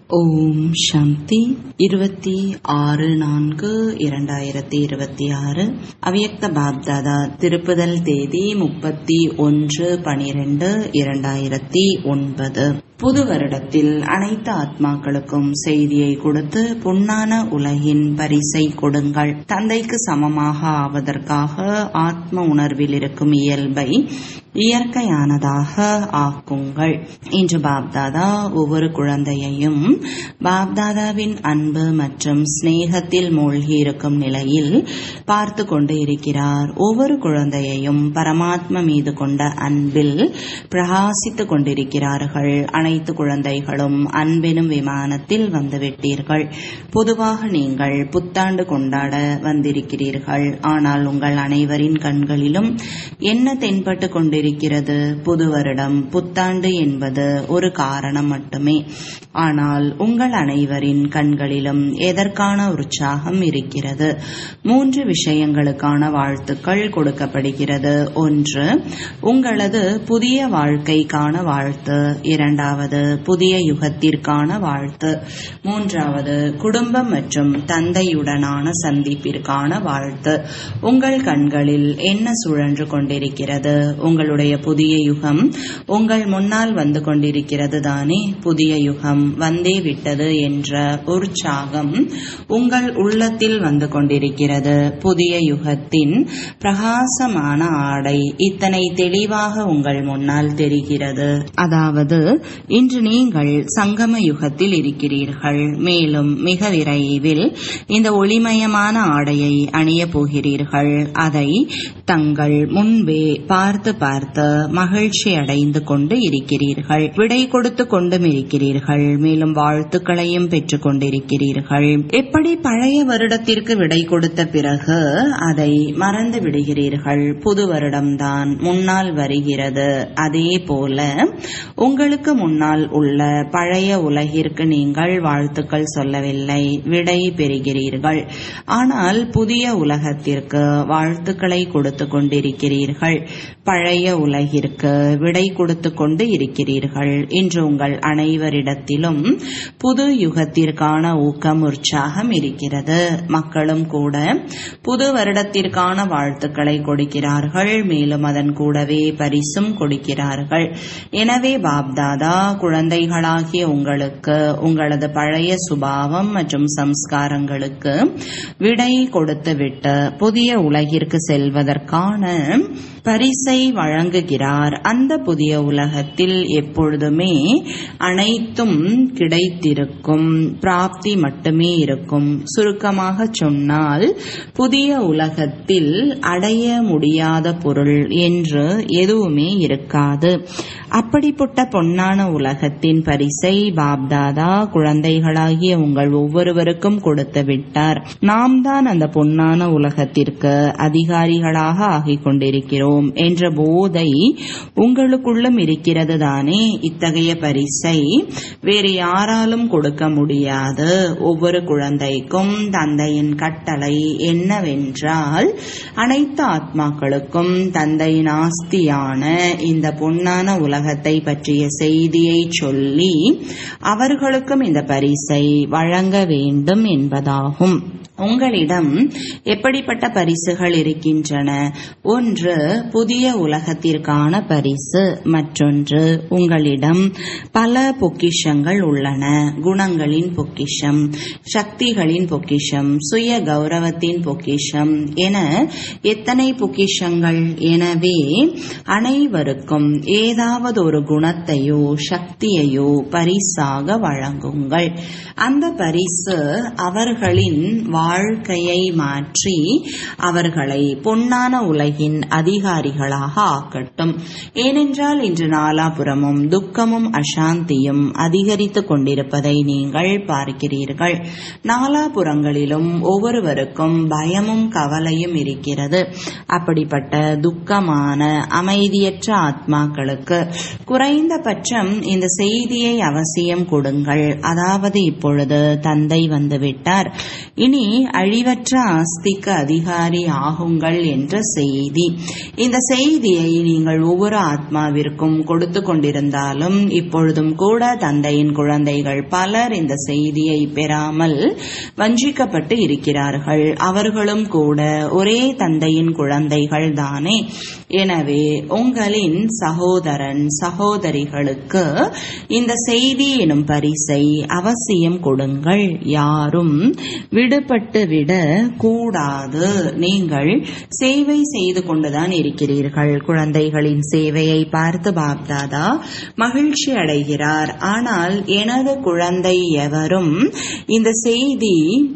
ஓம் சாந்தி இருபத்தி ஆறு நான்கு இரண்டாயிரத்தி இருபத்தி ஆறு அவ்யக்த பாப்தாதா திருப்புதல் தேதி முப்பத்தி ஒன்று பனிரெண்டு இரண்டாயிரத்தி ஒன்பது புது வருடத்தில் அனைத்து ஆத்மாக்களுக்கும் செய்தியை கொடுத்து பொன்னான உலகின் பரிசை கொடுங்கள் தந்தைக்கு சமமாக ஆவதற்காக ஆத்ம உணர்வில் இருக்கும் இயல்பை இயற்கையானதாக ஆக்குங்கள் இன்று பாப்தாதா ஒவ்வொரு குழந்தையையும் பாப்தாதாவின் அன்பு மற்றும் சிநேகத்தில் மூழ்கி இருக்கும் நிலையில் பார்த்து கொண்டு இருக்கிறார் ஒவ்வொரு குழந்தையையும் பரமாத்மா மீது கொண்ட அன்பில் பிரகாசித்துக் கொண்டிருக்கிறார்கள் அனைத்து குழந்தைகளும் அன்பெனும் விமானத்தில் வந்துவிட்டீர்கள் பொதுவாக நீங்கள் புத்தாண்டு கொண்டாட வந்திருக்கிறீர்கள் ஆனால் உங்கள் அனைவரின் கண்களிலும் என்ன தென்பட்டு கொண்டிருக்கிறது புது வருடம் புத்தாண்டு என்பது ஒரு காரணம் மட்டுமே ஆனால் உங்கள் அனைவரின் கண்களிலும் எதற்கான உற்சாகம் இருக்கிறது மூன்று விஷயங்களுக்கான வாழ்த்துக்கள் கொடுக்கப்படுகிறது ஒன்று உங்களது புதிய வாழ்க்கைக்கான வாழ்த்து இரண்டாவது புதிய யுகத்திற்கான வாழ்த்து மூன்றாவது குடும்பம் மற்றும் தந்தையுடனான சந்திப்பிற்கான வாழ்த்து உங்கள் கண்களில் என்ன சுழன்று கொண்டிருக்கிறது உங்களுடைய புதிய யுகம் உங்கள் முன்னால் வந்து கொண்டிருக்கிறது தானே புதிய யுகம் வந்தே விட்டது என்ற உற்சாகம் உங்கள் உள்ளத்தில் வந்து கொண்டிருக்கிறது புதிய யுகத்தின் பிரகாசமான ஆடை இத்தனை தெளிவாக உங்கள் முன்னால் தெரிகிறது அதாவது இன்று நீங்கள் சங்கம யுகத்தில் இருக்கிறீர்கள் மேலும் மிக விரைவில் இந்த ஒளிமயமான ஆடையை அணிய போகிறீர்கள் அதை தங்கள் முன்பே பார்த்து பார்த்து மகிழ்ச்சி அடைந்து கொண்டு இருக்கிறீர்கள் விடை கொடுத்து கொண்டும் இருக்கிறீர்கள் மேலும் வாழ்த்துக்களையும் பெற்றுக் கொண்டிருக்கிறீர்கள் எப்படி பழைய வருடத்திற்கு விடை கொடுத்த பிறகு அதை மறந்து விடுகிறீர்கள் புது வருடம்தான் முன்னால் வருகிறது அதே போல உங்களுக்கு முன்னால் உள்ள பழைய உலகிற்கு நீங்கள் வாழ்த்துக்கள் சொல்லவில்லை விடை பெறுகிறீர்கள் ஆனால் புதிய உலகத்திற்கு வாழ்த்துக்களை கொடுத்து கொண்டிருக்கிறீர்கள் பழைய உலகிற்கு விடை கொடுத்து கொண்டு இருக்கிறீர்கள் இன்று உங்கள் அனைவரிடத்திலும் புது யுகத்திற்கான ஊக்கம் உற்சாகம் இருக்கிறது மக்களும் கூட புது வருடத்திற்கான வாழ்த்துக்களை கொடுக்கிறார்கள் மேலும் அதன் கூடவே பரிசும் கொடுக்கிறார்கள் எனவே பாப்தாதா குழந்தைகளாகிய உங்களுக்கு உங்களது பழைய சுபாவம் மற்றும் சம்ஸ்காரங்களுக்கு விடை கொடுத்துவிட்டு புதிய உலகிற்கு செல்வதற்கான பரிசை வழங்குகிறார் அந்த புதிய உலகத்தில் எப்பொழுதுமே அனைத்தும் கிடைத்திருக்கும் பிராப்தி மட்டுமே இருக்கும் சுருக்கமாக சொன்னால் புதிய உலகத்தில் அடைய முடியாத பொருள் என்று எதுவுமே இருக்காது அப்படிப்பட்ட பொன்னான உலகத்தின் பரிசை பாப்தாதா குழந்தைகளாகிய உங்கள் ஒவ்வொருவருக்கும் கொடுத்து விட்டார் நாம் தான் அந்த பொன்னான உலகத்திற்கு அதிகாரிகளாக ஆகிக் கொண்டிருக்கிறோம் என்ற போதை உங்களுக்குள்ளும் இருக்கிறது தானே இத்தகைய பரிசை வேறு யாராலும் கொடுக்க முடியாது ஒவ்வொரு குழந்தைக்கும் தந்தையின் கட்டளை என்னவென்றால் அனைத்து ஆத்மாக்களுக்கும் தந்தையின் ஆஸ்தியான இந்த பொன்னான உலகத்தை பற்றிய செய்தியை சொல்லி அவர்களுக்கும் இந்த பரிசை வழங்க வேண்டும் என்பதாகும் உங்களிடம் எப்படிப்பட்ட பரிசுகள் இருக்கின்றன ஒன்று புதிய உலகத்திற்கான பரிசு மற்றொன்று உங்களிடம் பல பொக்கிஷங்கள் உள்ளன குணங்களின் பொக்கிஷம் சக்திகளின் பொக்கிஷம் சுய கௌரவத்தின் பொக்கிஷம் என எத்தனை பொக்கிஷங்கள் எனவே அனைவருக்கும் ஏதாவது ஒரு குணத்தையோ சக்தியையோ பரிசாக வழங்குங்கள் அந்த பரிசு அவர்களின் வாழ்க்கையை மாற்றி அவர்களை பொன்னான உலகின் அதிகாரிகளாக ஆக்கட்டும் ஏனென்றால் இன்று நாலாபுரமும் துக்கமும் அசாந்தியும் அதிகரித்துக் கொண்டிருப்பதை நீங்கள் பார்க்கிறீர்கள் நாலாபுறங்களிலும் ஒவ்வொருவருக்கும் பயமும் கவலையும் இருக்கிறது அப்படிப்பட்ட துக்கமான அமைதியற்ற ஆத்மாக்களுக்கு குறைந்தபட்சம் இந்த செய்தியை அவசியம் கொடுங்கள் அதாவது இப்பொழுது தந்தை வந்துவிட்டார் இனி அழிவற்ற ஆஸ்திக்கு அதிகாரி ஆகுங்கள் என்ற செய்தி இந்த செய்தியை நீங்கள் ஒவ்வொரு ஆத்மாவிற்கும் கொடுத்து கொண்டிருந்தாலும் இப்பொழுதும் கூட தந்தையின் குழந்தைகள் பலர் இந்த செய்தியை பெறாமல் வஞ்சிக்கப்பட்டு இருக்கிறார்கள் அவர்களும் கூட ஒரே தந்தையின் குழந்தைகள் தானே எனவே உங்களின் சகோதரன் சகோதரிகளுக்கு இந்த செய்தி எனும் பரிசை அவசியம் கொடுங்கள் யாரும் விடுபட்டு விட கூடாது நீங்கள் சேவை செய்து கொண்டுதான் இருக்கிறீர்கள் குழந்தைகளின் சேவையை பார்த்து பாப்தாதா மகிழ்ச்சி அடைகிறார் ஆனால் எனது குழந்தை எவரும் இந்த செய்தி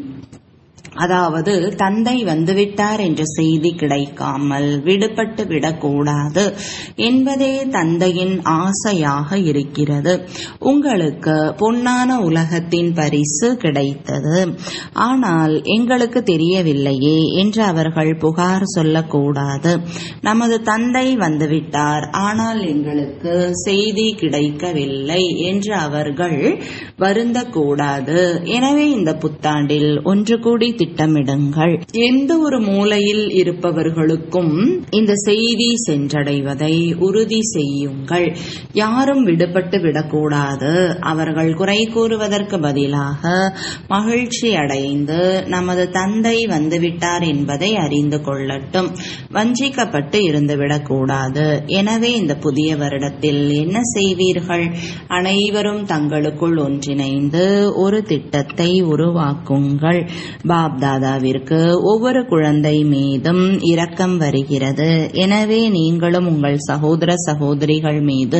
அதாவது தந்தை வந்துவிட்டார் என்ற செய்தி கிடைக்காமல் விடுபட்டு விடக்கூடாது என்பதே தந்தையின் ஆசையாக இருக்கிறது உங்களுக்கு பொன்னான உலகத்தின் பரிசு கிடைத்தது ஆனால் எங்களுக்கு தெரியவில்லையே என்று அவர்கள் புகார் சொல்லக்கூடாது நமது தந்தை வந்துவிட்டார் ஆனால் எங்களுக்கு செய்தி கிடைக்கவில்லை என்று அவர்கள் வருந்தக்கூடாது எனவே இந்த புத்தாண்டில் ஒன்று கூடி திட்டமிடுங்கள் எந்த ஒரு மூலையில் இருப்பவர்களுக்கும் இந்த செய்தி சென்றடைவதை உறுதி செய்யுங்கள் யாரும் விடுபட்டு விடக்கூடாது அவர்கள் குறை கூறுவதற்கு பதிலாக மகிழ்ச்சி அடைந்து நமது தந்தை வந்துவிட்டார் என்பதை அறிந்து கொள்ளட்டும் வஞ்சிக்கப்பட்டு இருந்துவிடக்கூடாது எனவே இந்த புதிய வருடத்தில் என்ன செய்வீர்கள் அனைவரும் தங்களுக்குள் ஒன்றிணைந்து ஒரு திட்டத்தை உருவாக்குங்கள் பாப் தாதாவிற்கு ஒவ்வொரு குழந்தை மீதும் இரக்கம் வருகிறது எனவே நீங்களும் உங்கள் சகோதர சகோதரிகள் மீது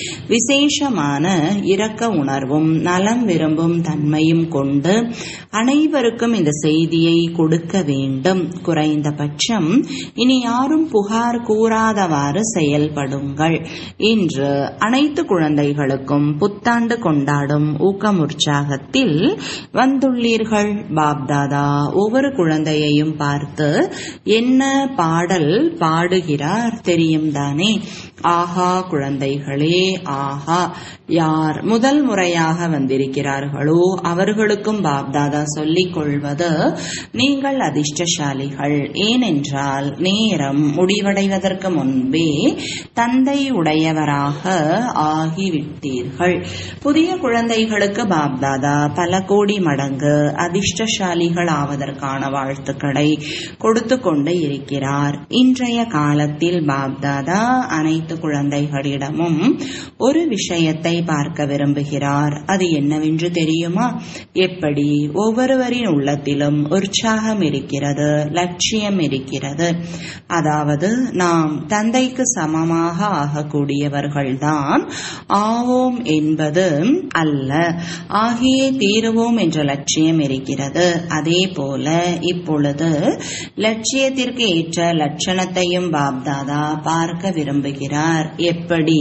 விசேஷமான இரக்க உணர்வும் நலம் விரும்பும் தன்மையும் கொண்டு அனைவருக்கும் இந்த செய்தியை கொடுக்க வேண்டும் குறைந்தபட்சம் இனி யாரும் புகார் கூறாதவாறு செயல்படுங்கள் இன்று அனைத்து குழந்தைகளுக்கும் புத்தாண்டு கொண்டாடும் ஊக்கம் உற்சாகத்தில் வந்துள்ளீர்கள் பாப்தாதா ஒவ்வொரு குழந்தையையும் பார்த்து என்ன பாடல் பாடுகிறார் தெரியும் தானே ஆஹா குழந்தைகளே ஆஹா யார் முதல் முறையாக வந்திருக்கிறார்களோ அவர்களுக்கும் பாப்தாதா சொல்லிக் கொள்வது நீங்கள் அதிர்ஷ்டசாலிகள் ஏனென்றால் நேரம் முடிவடைவதற்கு முன்பே தந்தை உடையவராக ஆகிவிட்டீர்கள் புதிய குழந்தைகளுக்கு பாப்தாதா பல கோடி மடங்கு அதிர்ஷ்டசாலிகள் ஆவதற்கான வாழ்த்துக்களை கொடுத்து கொண்டு இருக்கிறார் இன்றைய காலத்தில் பாப்தாதா அனைத்து குழந்தைகளிடமும் ஒரு விஷயத்தை பார்க்க விரும்புகிறார் அது என்னவென்று தெரியுமா எப்படி ஒவ்வொருவரின் உள்ளத்திலும் உற்சாகம் இருக்கிறது லட்சியம் இருக்கிறது அதாவது நாம் தந்தைக்கு சமமாக ஆகக்கூடியவர்கள்தான் ஆவோம் என்பது அல்ல ஆகியே தீருவோம் என்ற லட்சியம் இருக்கிறது அதே போல இப்பொழுது லட்சியத்திற்கு ஏற்ற லட்சணத்தையும் பாப்தாதா பார்க்க விரும்புகிறார் எப்படி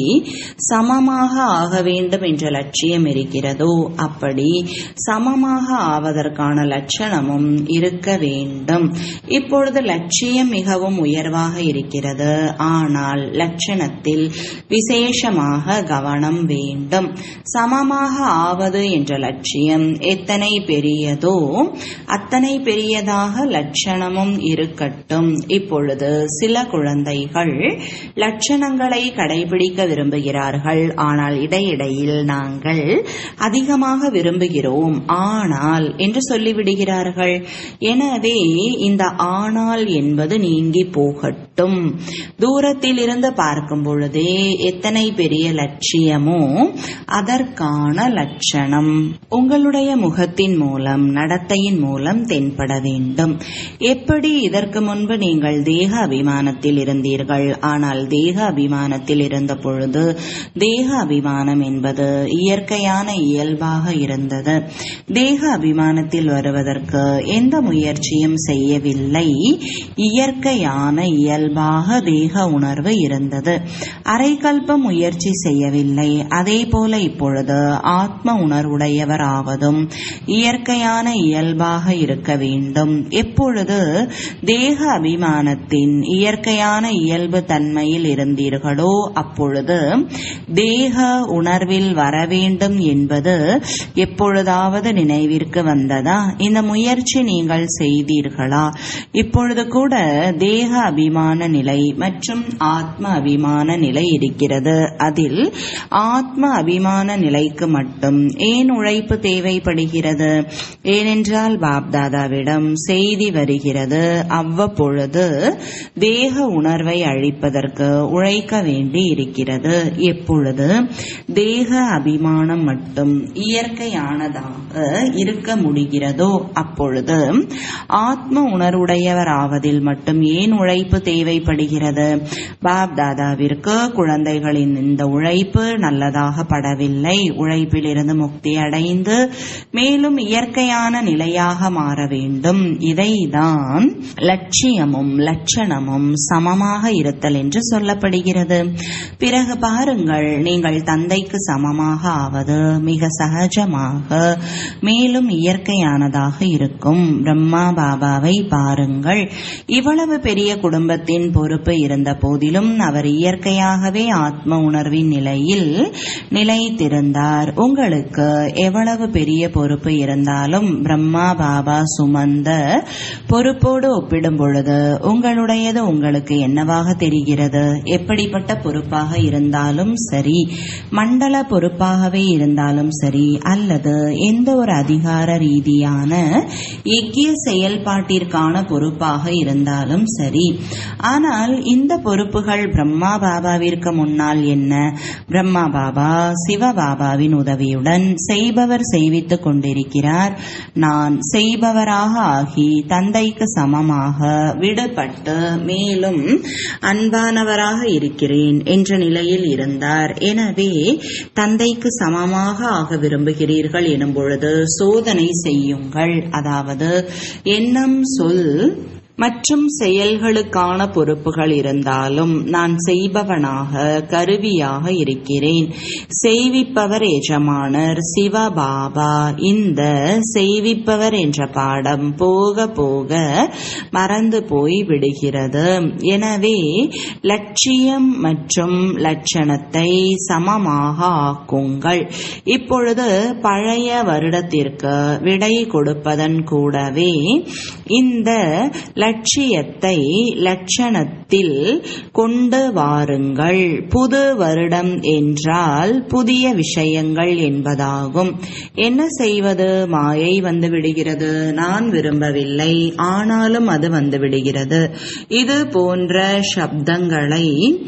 சமமாக ஆக வேண்டும் என்ற லட்சியம் இருக்கிறதோ அப்படி சமமாக ஆவதற்கான லட்சணமும் இருக்க வேண்டும் இப்பொழுது லட்சியம் மிகவும் உயர்வாக இருக்கிறது ஆனால் லட்சணத்தில் விசேஷமாக கவனம் வேண்டும் சமமாக ஆவது என்ற லட்சியம் எத்தனை பெரியதோ அத்தனை பெரியதாக லட்சணமும் இருக்கட்டும் இப்பொழுது சில குழந்தைகள் லட்சணங்களை கடைபிடிக்க விரும்புகிறார்கள் ஆனால் இடையிடையில் நாங்கள் அதிகமாக விரும்புகிறோம் ஆனால் என்று சொல்லிவிடுகிறார்கள் எனவே இந்த ஆனால் என்பது நீங்கி போகட்டும் தூரத்தில் இருந்து பார்க்கும் பொழுதே எத்தனை பெரிய லட்சியமோ அதற்கான லட்சணம் உங்களுடைய முகத்தின் மூலம் நடத்தையின் மூலம் தென்பட வேண்டும் எப்படி இதற்கு முன்பு நீங்கள் தேக அபிமானத்தில் இருந்தீர்கள் ஆனால் தேக அபிமானத்தில் இருந்த பொழுது தேக அபிமானம் என்பது இயற்கையான இயல்பாக இருந்தது தேக அபிமானத்தில் வருவதற்கு எந்த முயற்சியும் செய்யவில்லை இயற்கையான இயல்பாக தேக உணர்வு இருந்தது அரைக்கல்ப முயற்சி செய்யவில்லை அதே போல இப்பொழுது ஆத்ம உணர்வுடையவர் ஆவதும் இயற்கையான இயல்பாக இருக்க இருக்க வேண்டும் எப்பொழுது தேக அபிமானத்தின் இயற்கையான இயல்பு தன்மையில் இருந்தீர்களோ அப்பொழுது தேக உணர்வில் வர வேண்டும் என்பது எப்பொழுதாவது நினைவிற்கு வந்ததா இந்த முயற்சி நீங்கள் செய்தீர்களா இப்பொழுது கூட தேக அபிமான நிலை மற்றும் ஆத்ம அபிமான நிலை இருக்கிறது அதில் ஆத்ம அபிமான நிலைக்கு மட்டும் ஏன் உழைப்பு தேவைப்படுகிறது ஏனென்றால் பாப்தாதாவிடம் செய்தி வருகிறது அவ்வப்பொழுது தேக உணர்வை அழிப்பதற்கு உழைக்க வேண்டி இருக்கிறது எப்பொழுது தேக அபிமானம் மட்டும் இயற்கையானதாக இருக்க முடிகிறதோ அப்பொழுது ஆத்ம உணர்வுடையவராவதில் மட்டும் ஏன் உழைப்பு தேவைப்படுகிறது பாப் தாதாவிற்கு குழந்தைகளின் இந்த உழைப்பு நல்லதாக படவில்லை உழைப்பிலிருந்து முக்தி அடைந்து மேலும் இயற்கையான நிலையாக மாற வேண்டும் இதைதான் லட்சியமும் லட்சணமும் சமமாக இருத்தல் என்று சொல்லப்படுகிறது பிறகு பாருங்கள் நீங்கள் தந்தைக்கு சமமாக ஆவது மிக சகஜமாக மேலும் இயற்கையானதாக இருக்கும் பிரம்மா பாபாவை பாருங்கள் இவ்வளவு பெரிய குடும்பத்தின் பொறுப்பு இருந்த போதிலும் அவர் இயற்கையாகவே ஆத்ம உணர்வின் நிலையில் நிலைத்திருந்தார் உங்களுக்கு எவ்வளவு பெரிய பொறுப்பு இருந்தாலும் பிரம்மா பாபா சுமந்த பொறுப்போடு ஒப்பிடும் பொழுது உங்களுடையது உங்களுக்கு என்னவாக தெரிகிறது எப்படிப்பட்ட பொறுப்பாக இருந்தாலும் சரி மண்டல பொறுப்பாகவே இருந்தாலும் சரி அல்லது எந்த ஒரு அதிகார ரீதியான எக்கிய செயல்பாட்டிற்கான பொறுப்பாக இருந்தாலும் சரி ஆனால் இந்த பொறுப்புகள் பிரம்மா பாபாவிற்கு முன்னால் என்ன பிரம்மா பாபா சிவபாபாவின் உதவியுடன் செய்பவர் செய்வித்துக் கொண்டிருக்கிறார் நான் செய்பவராக ஆகி தந்தைக்கு சமமாக விடுபட்டு மேலும் அன்பானவராக இருக்கிறேன் என்ற நிலையில் இருந்தார் எனவே தந்தைக்கு சமமாக ஆக விரும்புகிறீர்கள் எனும் பொழுது சோதனை செய்யுங்கள் அதாவது எண்ணம் சொல் மற்றும் செயல்களுக்கான பொறுப்புகள் இருந்தாலும் நான் செய்பவனாக கருவியாக இருக்கிறேன் செய்விப்பவர் எஜமானர் சிவபாபா இந்த செய்விப்பவர் என்ற பாடம் போக போக மறந்து போய் விடுகிறது எனவே லட்சியம் மற்றும் லட்சணத்தை சமமாக ஆக்குங்கள் இப்பொழுது பழைய வருடத்திற்கு விடை கொடுப்பதன் கூடவே இந்த லட்சியத்தை லட்சணத்தில் கொண்டு வாருங்கள் புது வருடம் என்றால் புதிய விஷயங்கள் என்பதாகும் என்ன செய்வது மாயை வந்து விடுகிறது நான் விரும்பவில்லை ஆனாலும் அது வந்து விடுகிறது இது போன்ற சப்தங்களை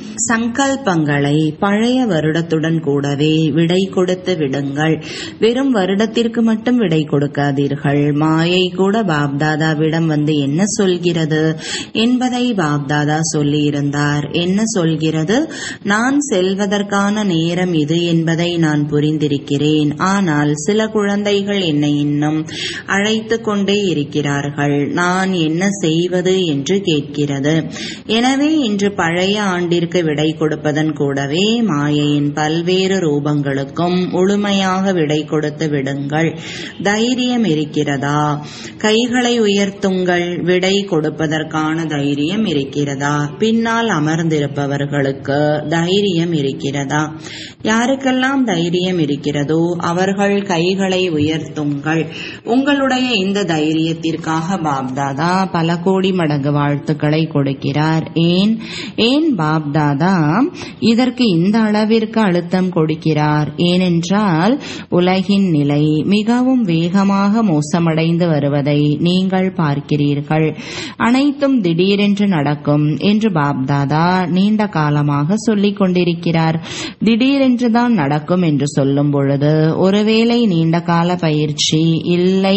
சங்கல்பங்களை பழைய வருடத்துடன் கூடவே விடை கொடுத்து விடுங்கள் வெறும் வருடத்திற்கு மட்டும் விடை கொடுக்காதீர்கள் மாயை கூட பாப்தாதாவிடம் வந்து என்ன சொல்கிறது என்பதை பாப்தாதா சொல்லியிருந்தார் என்ன சொல்கிறது நான் செல்வதற்கான நேரம் இது என்பதை நான் புரிந்திருக்கிறேன் ஆனால் சில குழந்தைகள் என்னை இன்னும் அழைத்து கொண்டே இருக்கிறார்கள் நான் என்ன செய்வது என்று கேட்கிறது எனவே இன்று பழைய ஆண்டிற்கு விடை கொடுப்பதன் கூடவே மாயையின் பல்வேறு ரூபங்களுக்கும் முழுமையாக விடை கொடுத்து விடுங்கள் தைரியம் இருக்கிறதா கைகளை உயர்த்துங்கள் விடை கொடுப்பதற்கான தைரியம் இருக்கிறதா பின்னால் அமர்ந்திருப்பவர்களுக்கு தைரியம் இருக்கிறதா யாருக்கெல்லாம் தைரியம் இருக்கிறதோ அவர்கள் கைகளை உயர்த்துங்கள் உங்களுடைய இந்த தைரியத்திற்காக பாப்தாதா பல கோடி மடங்கு வாழ்த்துக்களை கொடுக்கிறார் ஏன் ஏன் பாப்தாதா இதற்கு இந்த அளவிற்கு அழுத்தம் கொடுக்கிறார் ஏனென்றால் உலகின் நிலை மிகவும் வேகமாக மோசமடைந்து வருவதை நீங்கள் பார்க்கிறீர்கள் அனைத்தும் திடீரென்று நடக்கும் என்று பாப்தாதா நீண்ட காலமாக சொல்லிக் கொண்டிருக்கிறார் திடீரென்றுதான் நடக்கும் என்று சொல்லும் பொழுது ஒருவேளை நீண்ட கால பயிற்சி இல்லை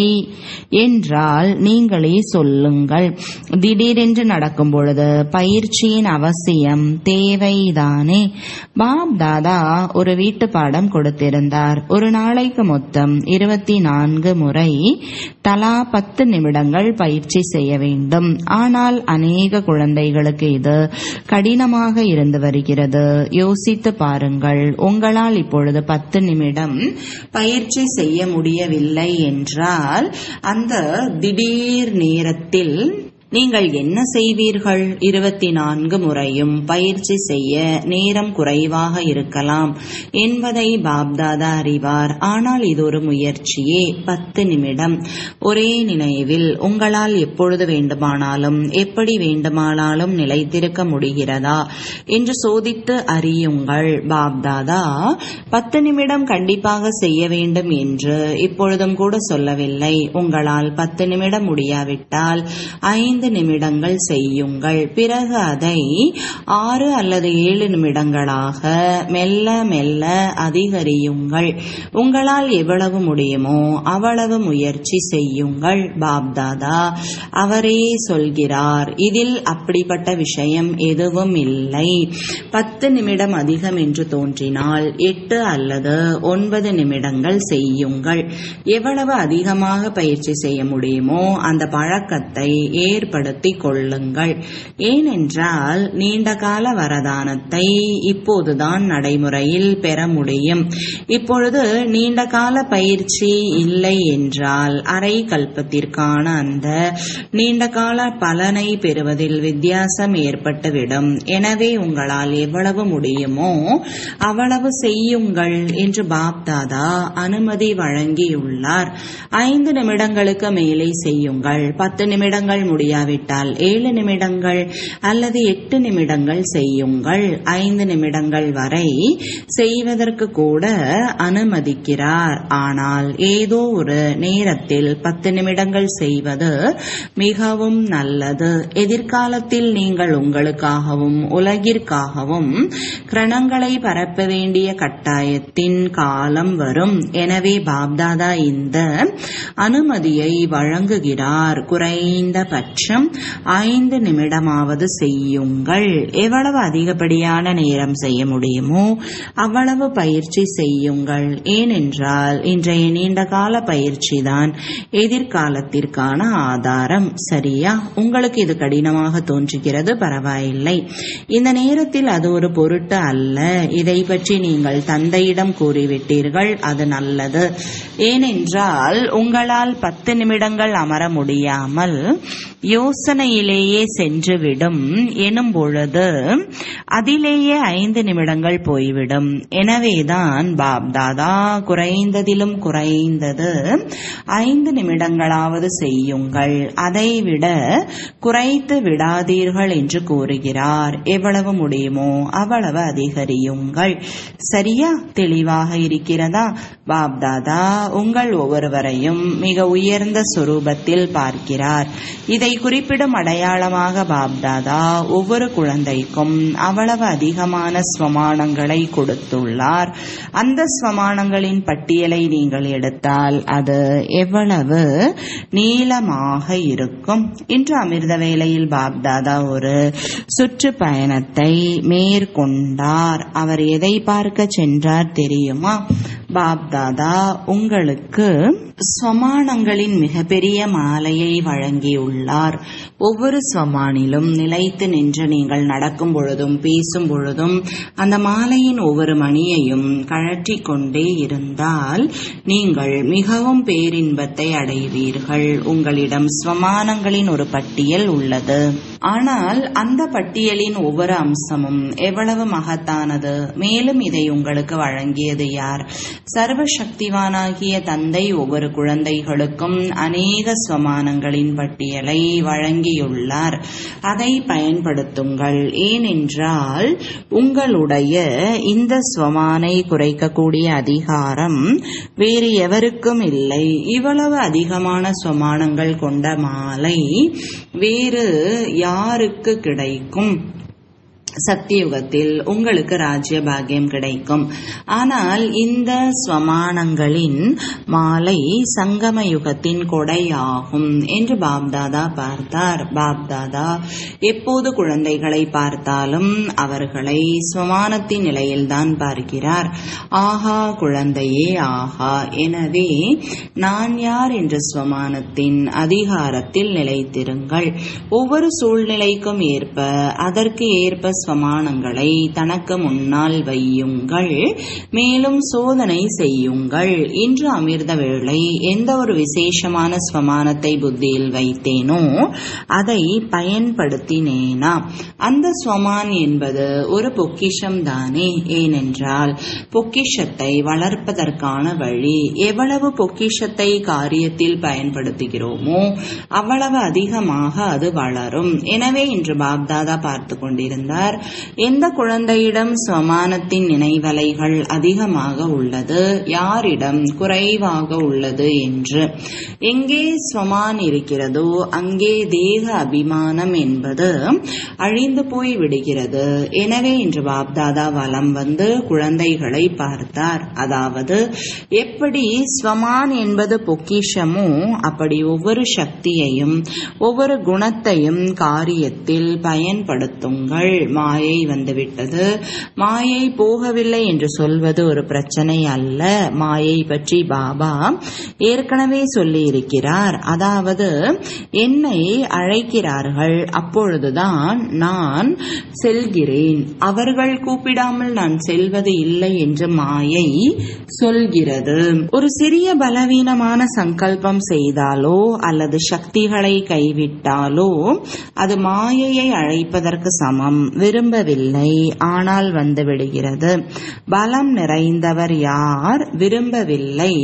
என்றால் நீங்களே சொல்லுங்கள் திடீரென்று நடக்கும் பொழுது பயிற்சியின் அவசியம் தேவைதானே பாப் தாதா ஒரு வீட்டு பாடம் கொடுத்திருந்தார் ஒரு நாளைக்கு மொத்தம் இருபத்தி நான்கு முறை தலா பத்து நிமிடங்கள் பயிற்சி செய்ய வேண்டும் வேண்டும் ஆனால் அநேக குழந்தைகளுக்கு இது கடினமாக இருந்து வருகிறது யோசித்து பாருங்கள் உங்களால் இப்பொழுது பத்து நிமிடம் பயிற்சி செய்ய முடியவில்லை என்றால் அந்த திடீர் நேரத்தில் நீங்கள் என்ன செய்வீர்கள் இருபத்தி நான்கு முறையும் பயிற்சி செய்ய நேரம் குறைவாக இருக்கலாம் என்பதை பாப்தாதா அறிவார் ஆனால் இது ஒரு முயற்சியே பத்து நிமிடம் ஒரே நினைவில் உங்களால் எப்பொழுது வேண்டுமானாலும் எப்படி வேண்டுமானாலும் நிலைத்திருக்க முடிகிறதா என்று சோதித்து அறியுங்கள் பாப்தாதா பத்து நிமிடம் கண்டிப்பாக செய்ய வேண்டும் என்று இப்பொழுதும் கூட சொல்லவில்லை உங்களால் பத்து நிமிடம் முடியாவிட்டால் ஐந்து ஐந்து நிமிடங்கள் செய்யுங்கள் பிறகு அதை ஆறு அல்லது ஏழு நிமிடங்களாக மெல்ல மெல்ல அதிகரியுங்கள் உங்களால் எவ்வளவு முடியுமோ அவ்வளவு முயற்சி செய்யுங்கள் பாப்தாதா அவரே சொல்கிறார் இதில் அப்படிப்பட்ட விஷயம் எதுவும் இல்லை பத்து நிமிடம் அதிகம் என்று தோன்றினால் எட்டு அல்லது ஒன்பது நிமிடங்கள் செய்யுங்கள் எவ்வளவு அதிகமாக பயிற்சி செய்ய முடியுமோ அந்த பழக்கத்தை ஏற்ப ஏற்படுத்திக் கொள்ளுங்கள் ஏனென்றால் நீண்டகால வரதானத்தை இப்போதுதான் நடைமுறையில் பெற முடியும் இப்பொழுது நீண்டகால பயிற்சி இல்லை என்றால் அரை கல்பத்திற்கான அந்த நீண்டகால பலனை பெறுவதில் வித்தியாசம் ஏற்பட்டுவிடும் எனவே உங்களால் எவ்வளவு முடியுமோ அவ்வளவு செய்யுங்கள் என்று பாப்தாதா அனுமதி வழங்கியுள்ளார் ஐந்து நிமிடங்களுக்கு மேலே செய்யுங்கள் பத்து நிமிடங்கள் முடியாது முடியாவிட்டால் ஏழு நிமிடங்கள் அல்லது எட்டு நிமிடங்கள் செய்யுங்கள் ஐந்து நிமிடங்கள் வரை செய்வதற்கு கூட அனுமதிக்கிறார் ஆனால் ஏதோ ஒரு நேரத்தில் பத்து நிமிடங்கள் செய்வது மிகவும் நல்லது எதிர்காலத்தில் நீங்கள் உங்களுக்காகவும் உலகிற்காகவும் கிரணங்களை பரப்ப வேண்டிய கட்டாயத்தின் காலம் வரும் எனவே பாப்தாதா இந்த அனுமதியை வழங்குகிறார் குறைந்த பட்சம் ஐந்து நிமிடமாவது செய்யுங்கள் எவ்வளவு அதிகப்படியான நேரம் செய்ய முடியுமோ அவ்வளவு பயிற்சி செய்யுங்கள் ஏனென்றால் இன்றைய நீண்டகால பயிற்சி தான் எதிர்காலத்திற்கான ஆதாரம் சரியா உங்களுக்கு இது கடினமாக தோன்றுகிறது பரவாயில்லை இந்த நேரத்தில் அது ஒரு பொருட்டு அல்ல இதை பற்றி நீங்கள் தந்தையிடம் கூறிவிட்டீர்கள் அது நல்லது ஏனென்றால் உங்களால் பத்து நிமிடங்கள் அமர முடியாமல் யோசனையிலேயே சென்றுவிடும் எனும் பொழுது அதிலேயே ஐந்து நிமிடங்கள் போய்விடும் எனவேதான் பாப்தாதா குறைந்ததிலும் குறைந்தது ஐந்து நிமிடங்களாவது செய்யுங்கள் அதைவிட குறைத்து விடாதீர்கள் என்று கூறுகிறார் எவ்வளவு முடியுமோ அவ்வளவு அதிகரியுங்கள் சரியா தெளிவாக இருக்கிறதா பாப்தாதா உங்கள் ஒவ்வொருவரையும் மிக உயர்ந்த சுரூபத்தில் பார்க்கிறார் இதை குறிப்பிடும் அடையாளமாக பாப்தாதா ஒவ்வொரு குழந்தைக்கும் அவ்வளவு அதிகமான ஸ்வமானங்களை கொடுத்துள்ளார் அந்த ஸ்வமானங்களின் பட்டியலை நீங்கள் எடுத்தால் அது எவ்வளவு நீளமாக இருக்கும் இன்று அமிர்த வேளையில் பாப்தாதா ஒரு சுற்றுப்பயணத்தை மேற்கொண்டார் அவர் எதை பார்க்க சென்றார் தெரியுமா பாப்தாதா உங்களுக்கு ஸ்வமானங்களின் மிகப்பெரிய மாலையை வழங்கியுள்ளார் ஒவ்வொரு ஸ்வமானிலும் நிலைத்து நின்று நீங்கள் நடக்கும் பொழுதும் பேசும் பொழுதும் அந்த மாலையின் ஒவ்வொரு மணியையும் கழற்றி கொண்டே இருந்தால் நீங்கள் மிகவும் பேரின்பத்தை அடைவீர்கள் உங்களிடம் ஸ்வமானங்களின் ஒரு பட்டியல் உள்ளது ஆனால் அந்த பட்டியலின் ஒவ்வொரு அம்சமும் எவ்வளவு மகத்தானது மேலும் இதை உங்களுக்கு வழங்கியது யார் சர்வசக்திவானாகிய தந்தை ஒவ்வொரு குழந்தைகளுக்கும் அநேக ஸ்வமானங்களின் பட்டியலை வழங்கியுள்ளார் அதை பயன்படுத்துங்கள் ஏனென்றால் உங்களுடைய இந்த ஸ்வமானை குறைக்கக்கூடிய அதிகாரம் வேறு எவருக்கும் இல்லை இவ்வளவு அதிகமான ஸ்வமானங்கள் கொண்ட மாலை வேறு யாருக்கு கிடைக்கும் சத்தியுகத்தில் உங்களுக்கு ராஜ்ய பாக்கியம் கிடைக்கும் ஆனால் இந்த ஸ்வமானங்களின் மாலை சங்கம யுகத்தின் கொடையாகும் என்று பாப்தாதா பார்த்தார் பாப்தாதா எப்போது குழந்தைகளை பார்த்தாலும் அவர்களை ஸ்வமானத்தின் நிலையில்தான் பார்க்கிறார் ஆஹா குழந்தையே ஆஹா எனவே நான் யார் என்ற ஸ்வமானத்தின் அதிகாரத்தில் நிலைத்திருங்கள் ஒவ்வொரு சூழ்நிலைக்கும் ஏற்ப அதற்கு ஏற்ப ஸ்வமானங்களை தனக்கு முன்னால் வையுங்கள் மேலும் சோதனை செய்யுங்கள் இன்று அமிர்த வேளை எந்த ஒரு விசேஷமான ஸ்வமானத்தை புத்தியில் வைத்தேனோ அதை பயன்படுத்தினேனா அந்த ஸ்வமான் என்பது ஒரு பொக்கிஷம் தானே ஏனென்றால் பொக்கிஷத்தை வளர்ப்பதற்கான வழி எவ்வளவு பொக்கிஷத்தை காரியத்தில் பயன்படுத்துகிறோமோ அவ்வளவு அதிகமாக அது வளரும் எனவே இன்று பாப்தாதா பார்த்து கொண்டிருந்தார் எந்த குழந்தையிடம் ஸ்வமானத்தின் நினைவலைகள் அதிகமாக உள்ளது யாரிடம் குறைவாக உள்ளது என்று எங்கே ஸ்வமான் இருக்கிறதோ அங்கே தேக அபிமானம் என்பது அழிந்து போய் விடுகிறது எனவே இன்று பாப்தாதா வலம் வந்து குழந்தைகளை பார்த்தார் அதாவது எப்படி ஸ்வமான் என்பது பொக்கிஷமோ அப்படி ஒவ்வொரு சக்தியையும் ஒவ்வொரு குணத்தையும் காரியத்தில் பயன்படுத்துங்கள் மாயை வந்துவிட்டது மாயை போகவில்லை என்று சொல்வது ஒரு பிரச்சனை அல்ல மாயை பற்றி பாபா ஏற்கனவே சொல்லி இருக்கிறார் அதாவது என்னை அழைக்கிறார்கள் அப்பொழுதுதான் நான் செல்கிறேன் அவர்கள் கூப்பிடாமல் நான் செல்வது இல்லை என்று மாயை சொல்கிறது ஒரு சிறிய பலவீனமான சங்கல்பம் செய்தாலோ அல்லது சக்திகளை கைவிட்டாலோ அது மாயையை அழைப்பதற்கு சமம் விரும்பவில்லை ஆனால் வந்து விடுகிறது பலம் நிறைந்தவர் யார் விரும்பவில்லை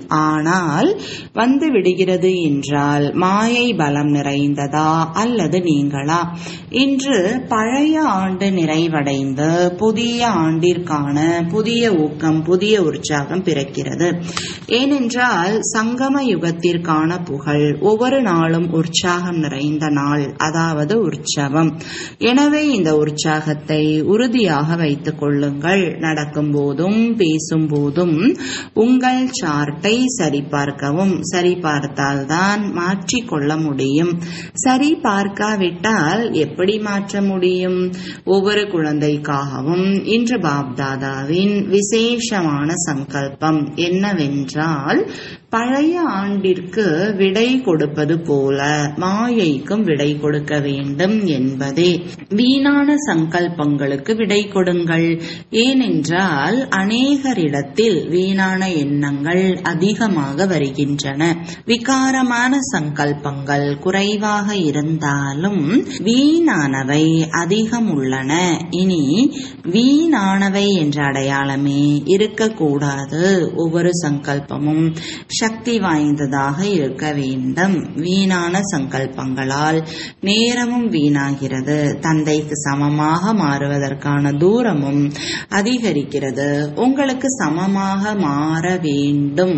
ஆனால் வந்து விடுகிறது என்றால் மாயை பலம் நிறைந்ததா அல்லது நீங்களா இன்று பழைய ஆண்டு நிறைவடைந்து புதிய ஆண்டிற்கான புதிய ஊக்கம் புதிய உற்சாகம் பிறக்கிறது ஏனென்றால் சங்கம யுகத்திற்கான புகழ் ஒவ்வொரு நாளும் உற்சாகம் நிறைந்த நாள் அதாவது உற்சவம் எனவே இந்த உற்சாகத்தை உறுதியாக வைத்துக் கொள்ளுங்கள் நடக்கும் போதும் பேசும் போதும் உங்கள் சார்ட்டை சரிபார்க்கவும் சரிபார்த்தால்தான் மாற்றிக்கொள்ள முடியும் சரி பார்க்காவிட்டால் எப்படி மாற்ற முடியும் ஒவ்வொரு குழந்தைக்காகவும் இன்று பாப்தாதாவின் விசேஷமான சங்கல்பம் என்னவென்றால் பழைய ஆண்டிற்கு விடை கொடுப்பது போல மாயைக்கும் விடை கொடுக்க வேண்டும் என்பதே வீணான சங்கல்பங்களுக்கு விடை கொடுங்கள் ஏனென்றால் அநேகரிடத்தில் வீணான எண்ணங்கள் அதிகமாக வருகின்றன விகாரமான சங்கல்பங்கள் குறைவாக இருந்தாலும் வீணானவை அதிகம் உள்ளன இனி வீணானவை என்ற அடையாளமே இருக்கக்கூடாது ஒவ்வொரு சங்கல்பமும் சக்தி வாய்ந்ததாக இருக்க வேண்டும் வீணான சங்கல்பங்களால் நேரமும் வீணாகிறது தந்தைக்கு சமமாக மாறுவதற்கான தூரமும் அதிகரிக்கிறது உங்களுக்கு சமமாக மாற வேண்டும்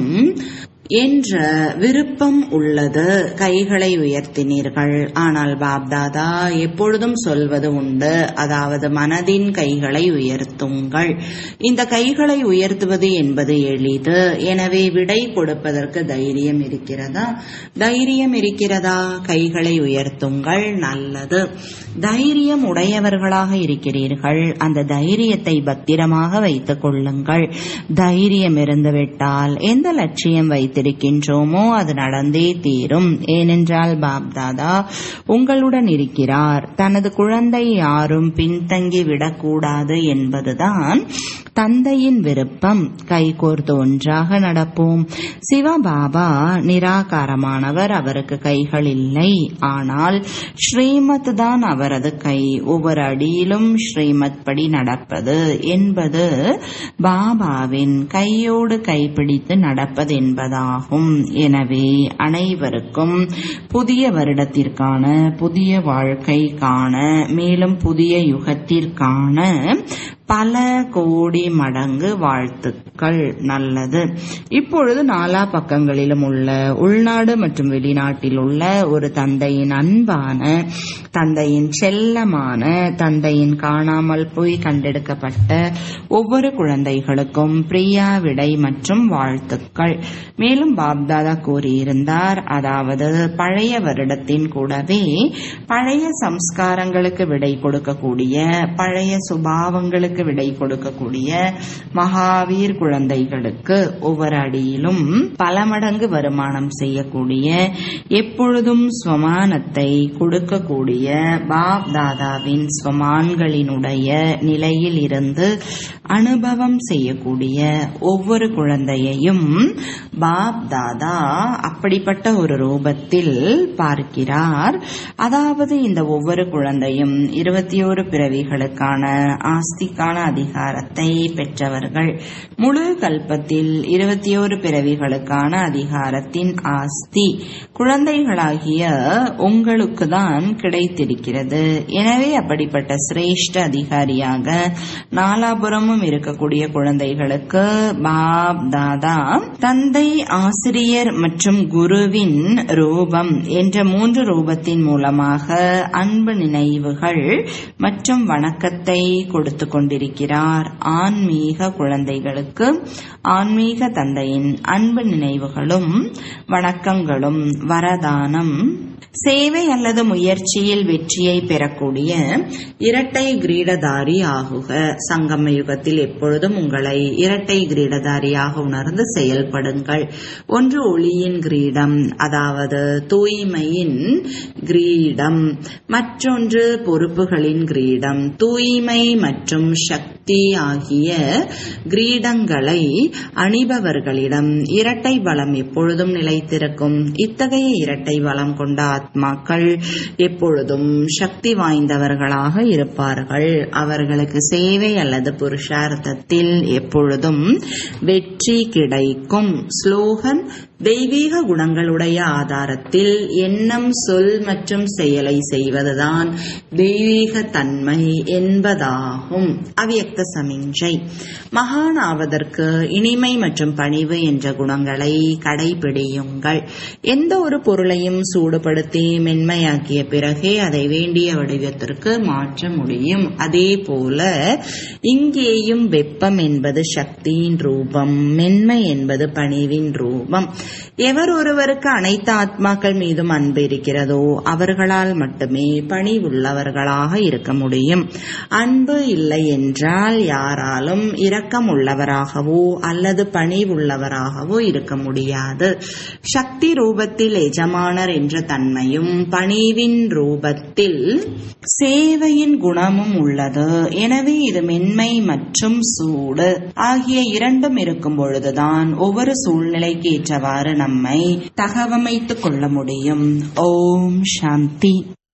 என்ற விருப்பம் உள்ளது கைகளை உயர்த்தினீர்கள் ஆனால் பாப்தாதா எப்பொழுதும் சொல்வது உண்டு அதாவது மனதின் கைகளை உயர்த்துங்கள் இந்த கைகளை உயர்த்துவது என்பது எளிது எனவே விடை கொடுப்பதற்கு தைரியம் இருக்கிறதா தைரியம் இருக்கிறதா கைகளை உயர்த்துங்கள் நல்லது தைரியம் உடையவர்களாக இருக்கிறீர்கள் அந்த தைரியத்தை பத்திரமாக வைத்துக் கொள்ளுங்கள் தைரியம் இருந்துவிட்டால் எந்த லட்சியம் வைத்திருக்கின்றோமோ அது நடந்தே தீரும் ஏனென்றால் பாப்தாதா உங்களுடன் இருக்கிறார் தனது குழந்தை யாரும் பின்தங்கி விடக்கூடாது என்பதுதான் தந்தையின் விருப்பம் கைகோர்த்து ஒன்றாக நடப்போம் சிவபாபா நிராகாரமானவர் அவருக்கு கைகள் இல்லை ஆனால் ஸ்ரீமத் தான் அவரது கை ஒவ்வொரு அடியிலும் ஸ்ரீமத் படி நடப்பது என்பது பாபாவின் கையோடு கைப்பிடித்து நடப்பது என்பதாகும் எனவே அனைவருக்கும் புதிய வருடத்திற்கான புதிய வாழ்க்கை காண மேலும் புதிய யுகத்திற்கான பல கோடி மடங்கு வாழ்த்துக்கள் வாழ்த்துக்கள் நல்லது இப்பொழுது நாலா பக்கங்களிலும் உள்ள உள்நாடு மற்றும் வெளிநாட்டில் உள்ள ஒரு தந்தையின் அன்பான தந்தையின் செல்லமான தந்தையின் காணாமல் போய் கண்டெடுக்கப்பட்ட ஒவ்வொரு குழந்தைகளுக்கும் பிரியா விடை மற்றும் வாழ்த்துக்கள் மேலும் பாப்தாதா கூறியிருந்தார் அதாவது பழைய வருடத்தின் கூடவே பழைய சம்ஸ்காரங்களுக்கு விடை கொடுக்கக்கூடிய பழைய சுபாவங்களுக்கு விடை கொடுக்கக்கூடிய மகாவீர் குழந்தைகளுக்கு ஒவ்வொரு அடியிலும் பல மடங்கு வருமானம் செய்யக்கூடிய எப்பொழுதும் ஸ்வமானத்தை கொடுக்கக்கூடிய பாப் தாதாவின் ஸ்வமான்களினுடைய நிலையில் இருந்து அனுபவம் செய்யக்கூடிய ஒவ்வொரு குழந்தையையும் பாப் தாதா அப்படிப்பட்ட ஒரு ரூபத்தில் பார்க்கிறார் அதாவது இந்த ஒவ்வொரு குழந்தையும் இருபத்தி ஒரு பிறவிகளுக்கான ஆஸ்திக்கான அதிகாரத்தை பெற்றவர்கள் முழு கல்பத்தில் இருபத்தி ஒரு பிறவிகளுக்கான அதிகாரத்தின் ஆஸ்தி குழந்தைகளாகிய உங்களுக்கு தான் கிடைத்திருக்கிறது எனவே அப்படிப்பட்ட சிரேஷ்ட அதிகாரியாக நாலாபுரமும் இருக்கக்கூடிய குழந்தைகளுக்கு பாப் தாதா தந்தை ஆசிரியர் மற்றும் குருவின் ரூபம் என்ற மூன்று ரூபத்தின் மூலமாக அன்பு நினைவுகள் மற்றும் வணக்கத்தை கொடுத்து கொண்டிருக்கிறார் ஆன்மீக குழந்தைகளுக்கு ஆன்மீக தந்தையின் அன்பு நினைவுகளும் வணக்கங்களும் வரதானம் சேவை அல்லது முயற்சியில் வெற்றியை பெறக்கூடிய இரட்டை கிரீடதாரி ஆகுக சங்கம யுகத்தில் எப்பொழுதும் உங்களை இரட்டை கிரீடதாரியாக உணர்ந்து செயல்படுங்கள் ஒன்று ஒளியின் கிரீடம் அதாவது தூய்மையின் கிரீடம் மற்றொன்று பொறுப்புகளின் கிரீடம் தூய்மை மற்றும் சக்தி ஆகிய கிரீடங்களை அணிபவர்களிடம் இரட்டை பலம் எப்பொழுதும் நிலைத்திருக்கும் இத்தகைய இரட்டை பலம் கொண்ட ஆத்மாக்கள் எப்பொழுதும் சக்தி வாய்ந்தவர்களாக இருப்பார்கள் அவர்களுக்கு சேவை அல்லது புருஷார்த்தத்தில் எப்பொழுதும் வெற்றி கிடைக்கும் ஸ்லோகன் தெய்வீக குணங்களுடைய ஆதாரத்தில் எண்ணம் சொல் மற்றும் செயலை செய்வதுதான் தெய்வீக தன்மை என்பதாகும் அவ்யக்த சமிஞ்சை மகான் ஆவதற்கு இனிமை மற்றும் பணிவு என்ற குணங்களை கடைபிடியுங்கள் எந்த ஒரு பொருளையும் சூடுபடுத்தி மென்மையாக்கிய பிறகே அதை வேண்டிய வடிவத்திற்கு மாற்ற முடியும் அதே போல இங்கேயும் வெப்பம் என்பது சக்தியின் ரூபம் மென்மை என்பது பணிவின் ரூபம் எவர் ஒருவருக்கு அனைத்து ஆத்மாக்கள் மீதும் அன்பு இருக்கிறதோ அவர்களால் மட்டுமே பணிவுள்ளவர்களாக இருக்க முடியும் அன்பு இல்லை என்றால் யாராலும் இரக்கம் உள்ளவராகவோ அல்லது பணிவுள்ளவராகவோ இருக்க முடியாது சக்தி ரூபத்தில் எஜமானர் என்ற தன்மையும் பணிவின் ரூபத்தில் சேவையின் குணமும் உள்ளது எனவே இது மென்மை மற்றும் சூடு ஆகிய இரண்டும் இருக்கும் பொழுதுதான் ஒவ்வொரு சூழ்நிலைக்கு ஏற்றவாறு நம்மை தகவமைத்துக் கொள்ள முடியும் ஓம் சாந்தி